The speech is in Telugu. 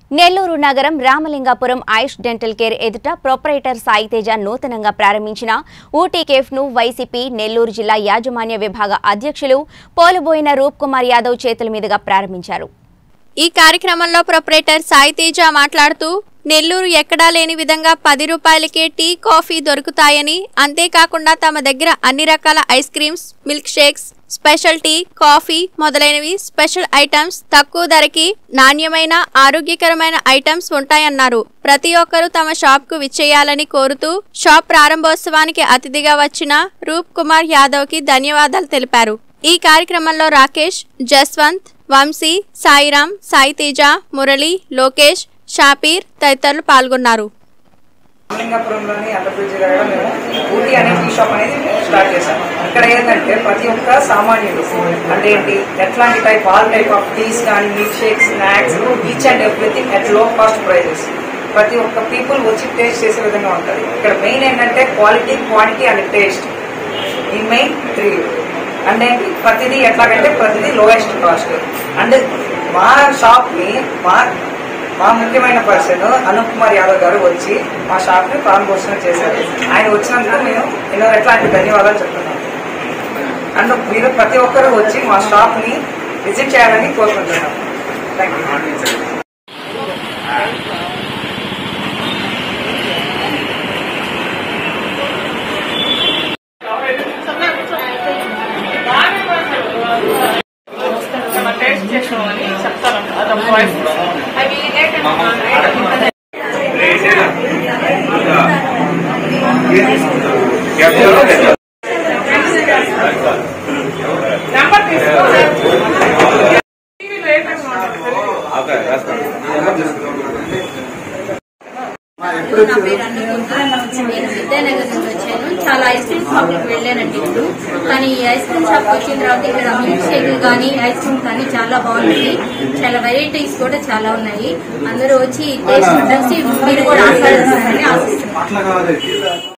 నెల్లూరు నగరం రామలింగాపురం ఆయుష్ డెంటల్ కేర్ ఎదుట ప్రొపరేటర్ సాయితేజ నూతనంగా ప్రారంభించిన ఊటీ కేఫ్ ను వైసీపీ నెల్లూరు జిల్లా యాజమాన్య విభాగ అధ్యక్షులు పోలుబోయిన రూప్ కుమార్ యాదవ్ చేతుల మీదుగా ప్రారంభించారు ఈ కార్యక్రమంలో ప్రొపరేటర్ సాయి తేజ మాట్లాడుతూ నెల్లూరు ఎక్కడా లేని విధంగా పది రూపాయలకే టీ కాఫీ దొరుకుతాయని అంతేకాకుండా తమ దగ్గర అన్ని రకాల ice creams milkshakes special tea coffee మొదలైనవి స్పెషల్ ఐటమ్స్ తక్కువ ధరకి నాణ్యమైన ఆరోగ్యకరమైన ఐటమ్స్ ఉంటాయన్నారు ప్రతి ఒక్కరూ తమ షాప్ కు విచ్చేయాలని కోరుతూ షాప్ ప్రారంభోత్సవానికి అతిథిగా వచ్చిన రూప్ కుమార్ యాదవ్ కి ధన్యవాదాలు తెలిపారు ఈ కార్యక్రమంలో రాకేష్ జస్వంత్ వంశీ సాయిరాం సాయి తేజ మురళి లోకేష్ షాపీర్ తదితరులు పాల్గొన్నారు రామలింగాపురంలోని ఆంధ్రప్రదేశ్ జిల్లాలో మేము ఊటీ అనే టీ షాప్ అనేది స్టార్ట్ చేశాం ఇక్కడ ఏంటంటే ప్రతి ఒక్క సామాన్యుడు అంటే ఏంటి ఎట్లాంటి type all type of teas కానీ milkshakes snacks each and everything at low cost prices ప్రతి ఒక్క పీపుల్ వచ్చి టేస్ట్ చేసే విధంగా ఉంటుంది ఇక్కడ మెయిన్ ఏంటంటే క్వాలిటీ క్వాంటిటీ అండ్ టేస్ట్ ఈ మెయిన్ త్రీ అంటే ఏంటి ప్రతిదీ ఎట్లాగంటే ప్రతిదీ లోయెస్ట్ కాస్ట్ అండ్ మా షాప్ని మా మా ముఖ్యమైన పర్సన్ అనూప్ కుమార్ యాదవ్ గారు వచ్చి మా షాప్ ని ప్రారంభోత్సవం చేశారు ఆయన వచ్చినందుకు మేము ఎన్నో ఎట్లాంటి ధన్యవాదాలు చెప్తున్నాం అండ్ మీరు ప్రతి ఒక్కరు వచ్చి మా షాప్ ని విజిట్ చేయాలని కోరుకుంటున్నాం థ్యాంక్ యూ టేస్ట్ చేసుకోమని చెప్తాను అది వాయిస్ అవి నెంబర్ తీసుకో టీవీలో ఏ టైం నా పేరు అన్నపూర్ణ నేను విద్యానగర్ నుంచి వచ్చాను చాలా ఐస్ క్రీమ్ షాప్ కి వెళ్ళానండి ఇప్పుడు కానీ ఈ ఐస్ క్రీమ్ షాప్ వచ్చిన తర్వాత ఇక్కడ మిల్క్ షేక్ కానీ ఐస్ క్రీమ్ కానీ చాలా బాగుంది చాలా వెరైటీస్ కూడా చాలా ఉన్నాయి అందరూ వచ్చి టేస్ట్ చూసి మీరు కూడా ఆస్వాదిస్తారని ఆశిస్తున్నాను